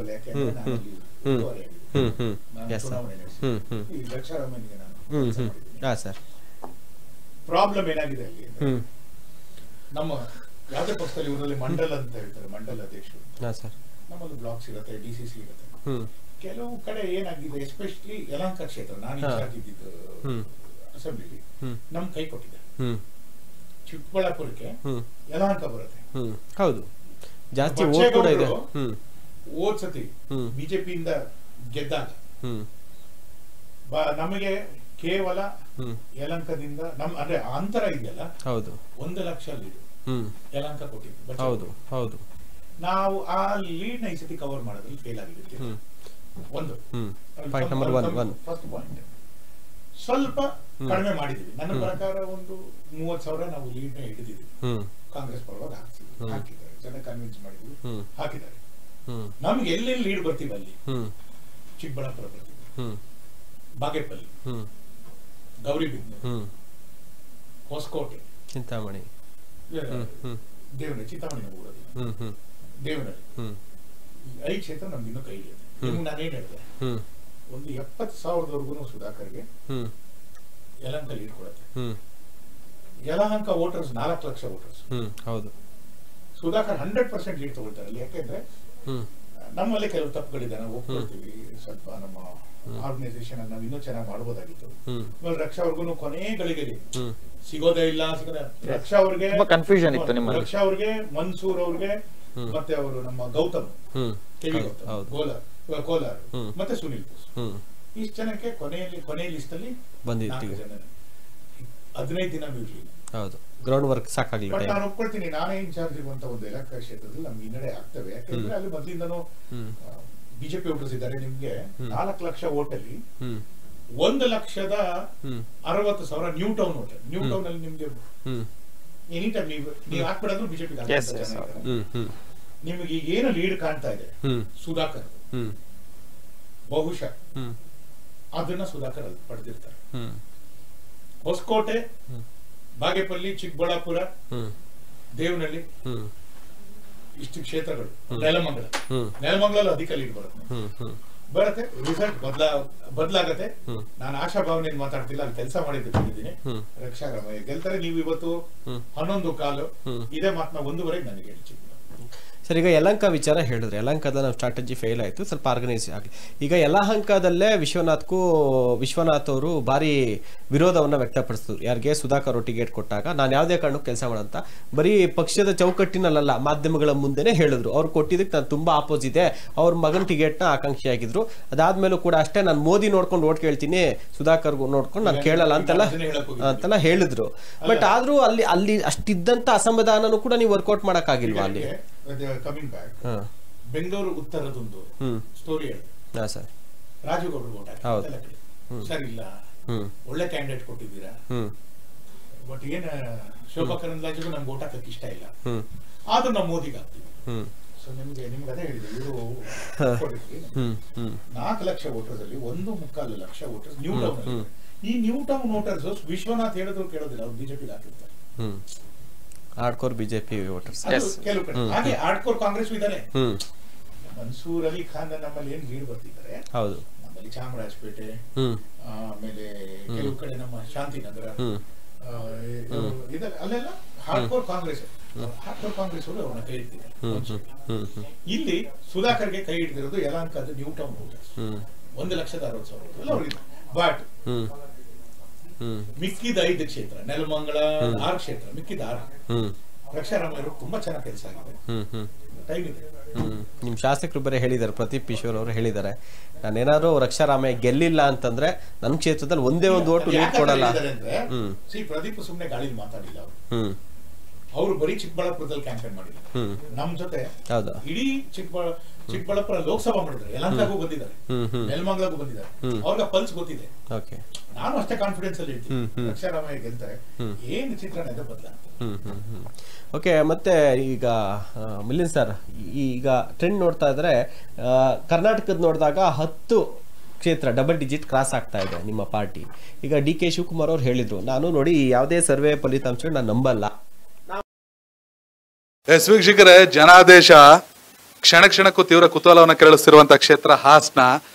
Comfortable ಯಾಕೆಂದ್ರೆ ನಾನು ಅಲ್ಲಿ ಉಸ್ತುವಾರಿಯಾಗಿದ್ದೀನಿ. ಹ್ಮ್ ಹ್ಮ್ ನಾನು ಎಸ್ ಸರ್ ಚುನಾವಣೆ ನಡೆಸಿ ಹ್ಮ್ ಹ್ಮ್ ಈ ರಕ್ಷಾರಾಮನಿಗೆ ನಾನು ಹ್ಮ್ ಕೆಲ್ಸ ಹ್ಮ್ ಮಾಡಿದ್ದೀನಿ. ಹಾಂ ಸರ್ ಪ್ರಾಬ್ಲಮ್ ಏನಾಗಿದೆ ಅಲ್ಲಿ ಅಂದ್ರೆ, ಹ್ಮ್ ನಮ್ಮ ಯಾವುದೇ ಪಕ್ಷದಲ್ಲಿ ಇವರಲ್ಲಿ ಮಂಡಲ ಅಂತ ಹೇಳ್ತಾರೆ ಮಂಡಲ ಅಧ್ಯಕ್ಷರು ಹಾಂ ಸರ್ ನಮ್ಮಲ್ಲಿ ಬ್ಲಾಕ್ಸ್ ಇರುತ್ತೆ ಡಿ ಸಿ ಸಿ ಇರುತ್ತೆ ಹ್ಮ್ ಕೆಲವು ಕಡೆ ಏನಾಗಿದೆ ಎಸ್ಪೆಷಲಿ ಯಲಹಂಕ ಕ್ಷೇತ್ರ ನಾನು ಹಾ. ಇನ್ಚಾರ್ಜ್ ಇದ್ದಿದ್ದು ಹ್ಮ್. ಅಸೆಂಬ್ಲಿಲಿ ಹ್ಮ್ ನಮ್ ಕೈ ಕೊಟ್ಟಿದೆ ಹ್ಮ್ ಚಿಕ್ಕಬಳ್ಳಾಪುರಕ್ಕೆ ಹ್ಮ್ ಯಲಹಂಕ ಬರುತ್ತೆ ಹ್ಮ್ ಹೌದು ಜಾಸ್ತಿ ಓಟ್ ಕೂಡ ಇದೆ ಹ್ಮ್ ಹೋದ್ ಸತಿ ಹ್ಮ್. ಬಿಜೆಪಿಯಿಂದ ಗೆದ್ದಾಗ ಹ್ಮ್ ಬ- ನಮಗೆ ಕೇವಲ ಹ್ಮ್ ಯಲಹಂಕದಿಂದ ನಮ್ ಅಂದ್ರೆ ಅಂತರ ಇದೆಯಲ್ಲ ಹೌದು ಒಂದು ಲಕ್ಷ ಲೀಡ್ ಹ್ಮ್ ಯಲಹಂಕ ಕೊಟ್ಟಿದ್ದು ಬಚ್ಚ ಹೌದು ಹೌದು ನಾವು ಆ ಲೀಡ್ ನ ಈ ಸತಿ ಕವರ್ ಮಾಡೋದ್ರಲ್ಲಿ ಫೇಲ್ ಆಗಿದ್ದೀವಿ ಹ್ಮ್ ಒಂದು ಹ್ಮ್ point number one one first point ಸ್ವಲ್ಪ ಕಡಿಮೆ ಮಾಡಿದೀವಿ ನನ್ನ ಪ್ರಕಾರ ಒಂದು ಮೂವತ್ ಸಾವಿರ ನಾವು ಲೀಡ್ ನ ಹಿಡಿದಿದ್ವಿ ಹ್ಮ್ ಕಾಂಗ್ರೆಸ್ ಪರವಾಗಿ ಹಾಕ್ಸಿದ್ವಿ ಹ್ಮ್. ಹಾಕಿದ್ದಾರೆ ಜನ ಕನ್ವಿನ್ಸ್ ಮಾಡಿದ್ವಿ ಹ್ಮ್ ಹಾಕಿದ್ದಾರೆ ಹ್ಮ್ ನಮ್ಗೆ ಎಲ್ಲೆಲ್ಲಿ ಲೀಡ್ ಬರ್ತೀವಿ ಅಲ್ಲಿ ಹ್ಮ್ ಚಿಕ್ಕಬಳ್ಳಾಪುರ ಬರ್ತೀವಿ ಹ್ಮ್ ಬಾಗೇಪಲ್ಲಿ ಹ್ಮ್ ಗೌರಿಬಿದನೂರು ಹ್ಮ್ ಹೊಸಕೋಟೆ ಚಿಂತಾಮಣಿ ಹ್ಮ್ ಹ್ಮ್ ದೇವನಹಳ್ಳಿ ಚಿಂತಾಮಣಿ ನಮ್ಗೆ ಊರಲ್ಲಿ ಹ್ಮ್ ಹ್ಮ್ ದೇವನಹಳ್ಳಿ ಹ್ಮ್ ಈ ಐದು ಕ್ಷೇತ್ರ ನಮ್ಗೆ ಇನ್ನೂ ಕೈ ಇದೆ ನಿಮ್ಗೆ ನಾನೇನ್ ಹೇಳಿದೆ ಹ್ಮ್ ಒಂದು ಎಪ್ಪತ್ತು ಸಾವಿರದವರೆಗೂ ಸುಧಾಕರ್ಗೆ ಹ್ಮ್ ಯಲಹಂಕ ಲೀಡ್ ಕೊಡುತ್ತೆ ಹ್ಮ್ ಯಲಹಂಕ ವೋಟರ್ಸ್ ನಾಲ್ಕು ಲಕ್ಷ ವೋಟರ್ಸ್ ಹ್ಮ್ ಹೌದು ಸುಧಾಕರ್ ಹಂಡ್ರೆಡ್ ಪರ್ಸೆಂಟ್ ಲೀಡ್ ತಗೊಳ್ತಾರೆ ಅಲ್ಲಿ ಯಾಕೆಂದ್ರೆ ಹ್ಮ್ ನಮ್ಮಲ್ಲಿ ಕೆಲವು ತಪ್ಪುಗಳಿದೆ ನಾವು ಒಪ್ಕೊಳ್ತೀವಿ ಸ್ವಲ್ಪ ನಮ್ಮ ಆರ್ಗನೈಸೇಷನ್ ನಾವು ಇನ್ನೂ ಚೆನ್ನಾಗಿ ಮಾಡ್ಬೋದಾಗಿತ್ತು ಹ್ಮ್ ಇವಾಗ ರಕ್ಷಾ ಅವ್ರಿಗೂ ಕೊನೆ ಗಳಿಗೆಲಿ ಹ್ಮ್ ಸಿಗೋದೇ ಇಲ್ಲ ಸಿಗೋದೇ ರಕ್ಷಾ ಅವ್ರಿಗೆ ತುಂಬಾ confusion ಇತ್ತು ನಿಮ್ಮಲ್ಲಿ. ರಕ್ಷಾ ಅವ್ರಿಗೆ ಮನ್ಸೂರ್ ಅವ್ರಿಗೆ ಹ್ಮ್. ಮತ್ತೆ ಅವರು ನಮ್ಮ ಗೌತಮ್ ಹ್ಮ್ ಕೆವಿ ಹೌದು ಗೌತಮ್ ಹೌದು ಕೋಲಾರ್ ಇವಾಗ ಕೋಲಾರ್ ಹ್ಮ್. ಮತ್ತೆ ಸುನಿಲ್ ಬೋಸ್ ಹ್ಮ್ ಇಷ್ಟು ಜನಕ್ಕೆ ಕೊನೆಯಲ್ಲಿ ಕೊನೆ ಲಿಸ್ಟ್ ಅಲ್ಲಿ ಬಂದಿತ್ತು ನಾಲ್ಕು ಈಗ. ಜನ ಹದಿನೈದು ದಿನ ಇರಲಿಲ್ಲ ಹೌದು ಗ್ರೌಂಡ್ ವರ್ಕ್ ಸಾಕಾಗ್ಲಿಲ್ಲ ಬಟ್ ಟೈಮ್ ನಾನು ಒಪ್ಕೊಳ್ತೀನಿ ನಾನೇ ಇನ್ಚಾರ್ಜ್ ಇರುವಂತ ಒಂದು ಇಲಾಖಾ ಕ್ಷೇತ್ರದಲ್ಲಿ ನಮ್ಗೆ ಹಿನ್ನಡೆ ಆಗ್ತವೆ ಯಾಕಂದ್ರೆ ಅಲ್ಲಿ ಮೊದಲಿಂದನೂ ಹ್ಮ್ ಬಿಜೆಪಿ ವೋಟರ್ಸ್ ಇದ್ದಾರೆ ನಿಮ್ಗೆ ನಾಲ್ಕು ಲಕ್ಷ ಓಟಲ್ಲಿ ಹ್ಮ್ ಒಂದು ಲಕ್ಷದ ಹ್ಮ್ ಅರವತ್ತು ಸಾವಿರ new town vote new town ಅಲ್ಲಿ ನಿಮ್ಗೆ ಹ್ಮ್ ಎನಿ ಟೈಮ್ ನೀವು ನೀವು ಹಾಕ್ಬಿಡೋದು ಬಿಜೆಪಿ Yes, yes, ಹ್ಮ್ ಹ್ಮ್ ನಿಮಗೆ ಈಗ ಏನು ಲೀಡ್ ಕಾಣ್ತಾ ಇದೆ ಹ್ಮ್ ಸುಧಾಕರ್ ಹ್ಮ್ ಬಹುಶಃ ಹ್ಮ್ ಅದನ್ನ ಸುಧಾಕರ್ ಅಲ್ಲಿ ಪಡೆದಿರ್ತಾರೆ ಹ್ಮ್ ಹೊಸಕೋಟೆ ಹ್ಮ್. ಬಾಗೇಪಲ್ಲಿ ಚಿಕ್ಕಬಳ್ಳಾಪುರ ಹ್ಮ್ ದೇವನಹಳ್ಳಿ ಹ್ಮ್ ಇಷ್ಟು ಕ್ಷೇತ್ರಗಳು ನೆಲಮಂಗಲ ಹ್ಮ್ ನೆಲಮಂಗಲಲ್ಲಿ ಅಧಿಕ ಲೀಡ್ ಬರುತ್ತೆ ಹ್ಮ್ ಹ್ಮ್ ಬರುತ್ತೆ ರಿಸಲ್ಟ್ ಬದಲಾ ಬದಲಾಗತ್ತೆ ಹ್ಮ್. ನಾನು ಆಶಾಭಾವನೆಯನ್ನು ಮಾತಾಡ್ತಿಲ್ಲ ಅಲ್ಲಿ ಕೆಲಸ ಮಾಡಿದ್ದು ಬಂದಿದ್ದೀನಿ ಹ್ಮ್. ರಕ್ಷಾರಾಮಯ್ಯ ಗೆಲ್ತಾರೆ ನೀವು ಇವತ್ತು ಹ್ಮ್. ಹನ್ನೊಂದು ಕಾಲು ಹ್ಮ್. ಇದೇ ಮಾತನ್ನ ಒಂದೂವರೆಗೆ ನನಗೆ ಹೇಳಿ ಚಿಕ್ಕ ಸರ್ ಈಗ ಯಲಹಂಕ ವಿಚಾರ ಹೇಳಿದ್ರೆ ಯಲಹಂಕದ ನಮ್ಮ ಸ್ಟ್ರಾಟಜಿ ಫೇಲ್ ಆಯಿತು ಸ್ವಲ್ಪ ಆರ್ಗನೈಸ್ ಆಗಿ ಈಗ ಯಲಹಂಕದಲ್ಲೇ ವಿಶ್ವನಾಥ್ಗೂ ವಿಶ್ವನಾಥ್ ಅವರು ಭಾರಿ ವಿರೋಧವನ್ನು ವ್ಯಕ್ತಪಡಿಸಿದ್ರು ಯಾರಿಗೆ ಸುಧಾಕರ್ ಟಿಕೆಟ್ ಕೊಟ್ಟಾಗ ನಾನು ಯಾವುದೇ ಕಾರಣಕ್ಕೂ ಕೆಲಸ ಮಾಡಂತ ಬರೀ ಪಕ್ಷದ ಚೌಕಟ್ಟಿನಲ್ಲ ಮಾಧ್ಯಮಗಳ ಮುಂದೆನೇ ಹೇಳಿದ್ರು ಅವ್ರು ಕೊಟ್ಟಿದ್ದಕ್ಕೆ ನಾನು ತುಂಬಾ ಆಪೋಸ್ ಇದೆ ಅವ್ರ ಮಗನ ಟಿಕೆಟ್ನ ಆಕಾಂಕ್ಷಿ ಆಗಿದ್ರು ಅದಾದ್ಮೇಲೂ ಕೂಡ ಅಷ್ಟೇ ನಾನು ಮೋದಿ ನೋಡ್ಕೊಂಡು ಓಟ್ ಕೇಳ್ತೀನಿ ಸುಧಾಕರ್ಗೂ ನೋಡ್ಕೊಂಡು ನಾನು ಕೇಳಲ್ಲ ಅಂತೆಲ್ಲ ಅದನ್ನೇ ಹೇಳಕ್ ಹೋಗಿದ್ದೀನಿ. ಅಂತೆಲ್ಲ ಹೇಳಿದ್ರು ಬಟ್ ಆದ್ರೂ ಅಲ್ಲಿ ಅಲ್ಲಿ ಅಷ್ಟಿದ್ದಂತ ಅಸಮಾಧಾನನೂ ಕೂಡ ನೀವು ವರ್ಕೌಟ್ ಮಾಡಕ್ಕಾಗಿಲ್ವಾ ಅಲ್ಲಿ ಕಮಿಂಗ್ ಬ್ಯಾಕ್ ಹಾ ಬೆಂಗಳೂರು ಉತ್ತರದೊಂದು ಹ್ಮ್ ಸ್ಟೋರಿ ಹೇಳಿ ಹಾ ಸರ್ ರಾಜುಗೌಡರು ಓಟ್ ಹೌದು. ಹಾಕಿ ಸರ್ ಇಲ್ಲ ಹ್ಮ್ ಒಳ್ಳೆ ಕ್ಯಾಂಡಿಡೇಟ್ ಕೊಟ್ಟಿದ್ದೀರಾ ಹ್ಮ್ ಬಟ್ ಏನ ಶೋಭಾ ಕರಂದ್ಲಾಜೆಗೂ ನಮ್ಗೆ ಓಟ್ ಹಾಕಕ್ ಇಷ್ಟ ಇಲ್ಲ ಹ್ಮ್ ಆದ್ರೂ ನಾವು ಮೋದಿಗೆ ಹಾಕ್ತೀವಿ ಹ್ಮ್ ಸೊ ನಿಮ್ಗೆ ನಿಮ್ಗೆ ಅದೇ ಹೇಳಿದೆ ಇವರು ಹ್ಮ್ ಹ್ಮ್ ನಾಲ್ಕು ಲಕ್ಷ ವೋಟರ್ಸ್ ಅಲ್ಲಿ ಒಂದು ಮುಕ್ಕಾಲು ಲಕ್ಷ ವೋಟರ್ಸ್ ನ್ಯೂ ಟೌನ್ ಹ್ಮ್. ಈ ನ್ಯೂ ಟೌನ್ ವೋಟರ್ಸ್ ವಿಶ್ವನಾಥ್ ಹೇಳಿದ್ರು ಕೇಳೋದಿಲ್ಲ ಅವ್ರು ಬಿಜೆಪಿ ಹಾಕಿರ್ತಾರೆ ಹ್ಮ್ ಹಾರ್ಡ್ಕೋರ್ ಬಿಜೆಪಿ ವೋಟರ್ಸ್ ಅದು Yes. ಕೆಲವು ಕಡೆ ಹ್ಮ್. ಹಾಗೆ ಆಡ್ಕೋರ್ ಕಾಂಗ್ರೆಸ್ ಇದ್ದಾರೆ ಹ್ಮ್ ಮನ್ಸೂರ್ ಅಲಿ ಖಾನ್ ನಮ್ಮಲ್ಲಿ ಏನ್ ಲೀಡ್ ಬರ್ತಿದ್ದಾರೆ ಹೌದು ನಮ್ಮಲ್ಲಿ ಚಾಮರಾಜಪೇಟೆ ಹ್ಮ್ ಆಮೇಲೆ ಕೆಲವು ಕಡೆ ನಮ್ಮ ಶಾಂತಿನಗರ ಹ್ಮ್ ಆ, ಇದು- ಇದೆಲ್ಲ ಅಲ್ಲೆಲ್ಲ ಹಾರ್ಡ್ಕೋರ್ ಕಾಂಗ್ರೆಸ್ ಹಾರ್ಡ್ಕೋರ್ ಕಾಂಗ್ರೆಸ್ ಅವರು ಅವ್ರನ್ನ ಕೈ ಹಿಡ್ತಿದ್ದಾರೆ ಹ್ಮ್ ಮನ್ಸೂರ್. ಹ್ಮ್ ಹ್ಮ್ ಇಲ್ಲಿ ಸುಧಾಕರ್ಗೆ ಕೈ ಹಿಡಿದಿರೋದು ಯಲಹಂಕದ ನ್ಯೂ ಟೌನ್ ವೋಟರ್ಸ್ ಹ್ಮ್ ಒಂದು ಲಕ್ಷದ ಅರವತ್ತು ಸಾವಿರ ಎಲ್ಲ ಅವ್ರಿಗೆ ಬಟ್ ಹ್ಮ್ ಹ್ಮ್ ಮಿಕ್ಕಿದ ಐದು ಕ್ಷೇತ್ರ ನೆಲಮಂಗಲ ಆರು ಕ್ಷೇತ್ರ ಮಿಕ್ಕಿದ ಆರು ಹ್ಮ್ ರಕ್ಷಾರಾಮಯ್ಯರು ತುಂಬಾ ಚೆನ್ನಾಗಿ ಕೆಲಸ ಆಗಿದೆ ಹ್ಮ್ ಹ್ಮ್ ಟೈಮ್ ಇದೆ ಹ್ಮ್ ನಿಮ್ಮ ಶಾಸಕರು ಬೇರೆ ಹೇಳಿದ್ದಾರೆ ಪ್ರದೀಪ್ ಈಶ್ವರ್ ಅವರು ಹೇಳಿದ್ದಾರೆ ನಾನೇನಾದ್ರು ರಕ್ಷಾರಾಮಯ್ಯ ಗೆಲ್ಲಿಲ್ಲ ಅಂತಂದ್ರೆ ನನ್ನ ಕ್ಷೇತ್ರದಲ್ಲಿ ಒಂದೇ ಒಂದು ಓಟು ಅದು ಲೀಡ್ ಯಾಕೆ ಕೊಡಲ್ಲ ಹೇಳಿದ್ದಾರೆ ಅಂದ್ರೆ ಹ್ಮ್. ಸಿ ಪ್ರದೀಪ್ ಸುಮ್ನೆ ಗಾಳಿಲಿ ಮಾತಾಡಿಲ್ಲ ಅವರು ಹ್ಮ್ ಅವರು ಬರೀ ಚಿಕ್ಕಬಳ್ಳಾಪುರದಲ್ಲಿ ಕ್ಯಾಂಪೇನ್ ಮಾಡಿಲ್ಲ ಹ್ಮ್ ನಮ್ ಜೊತೆ ಹೌದಾ ಇಡೀ ಚಿಕ್ಕಬಳ್ಳಾ ಚಿಕ್ಕಬಳ್ಳಾಪುರ ಲೋಕಸಭಾ ಮಾಡಿದ್ದಾರೆ ಯಲಹಂಕಗೂ ಬಂದಿದ್ದಾರೆ ಹ್ಮ್ ಹ್ಮ್ ನೆಲಮಂಗಲಗೂ ಬಂದಿದ್ದಾರೆ ಹ್ಮ್. ಅವ್ರಿಗೆ ಪಲ್ಸ್ ಗೊತ್ತಿದೆ ಓಕೆ ನಾನು ಅಷ್ಟೇ ಕಾನ್ಫಿಡೆನ್ಸ್ ಅಲ್ಲಿ ಹೇಳ್ತೀನಿ ಹ್ಮ್, ಹ್ಮ್. ರಕ್ಷಾರಾಮಯ್ಯ ಗೆಲ್ತಾರೆ ಹ್ಮ್. ಏನ್ ಚಿತ್ರಣ ಇದೆ ಬದಲ ಹ್ಮ್ ಹ್ಮ್ ಹ್ಮ್ ಓಕೆ ಮತ್ತೆ ಈಗ ಆ, ಮಿಲಿಂದ್ ಸರ್ ಈಗ ಟ್ರೆಂಡ್ ನೋಡ್ತಾ ಇದ್ರೆ ಆ, ಕರ್ನಾಟಕದ ನೋಡಿದಾಗ ಹತ್ತು ಕ್ಷೇತ್ರ ಡಬಲ್ ಡಿಜಿಟ್ ಕ್ರಾಸ್ ಆಗ್ತಾ ಇದೆ ನಿಮ್ಮ ಪಾರ್ಟಿ ಈಗ ಡಿ ಕೆ ಶಿವಕುಮಾರ್ ಅವ್ರು ಹೇಳಿದ್ರು ನಾನು ನೋಡಿ ಯಾವುದೇ ಸರ್ವೆ ಫಲಿತಾಂಶ ನಾನು ನಂಬಲ್ಲ ಎಸ್ ವೀಕ್ಷಕರೇ ಜನಾದೇಶ ಕ್ಷಣ ಕ್ಷಣಕ್ಕೂ ತೀವ್ರ ಕುತೂಹಲವನ್ನು ಕೆರಳಿಸ್ತಿರುವಂತಹ ಕ್ಷೇತ್ರ ಹಾಸನ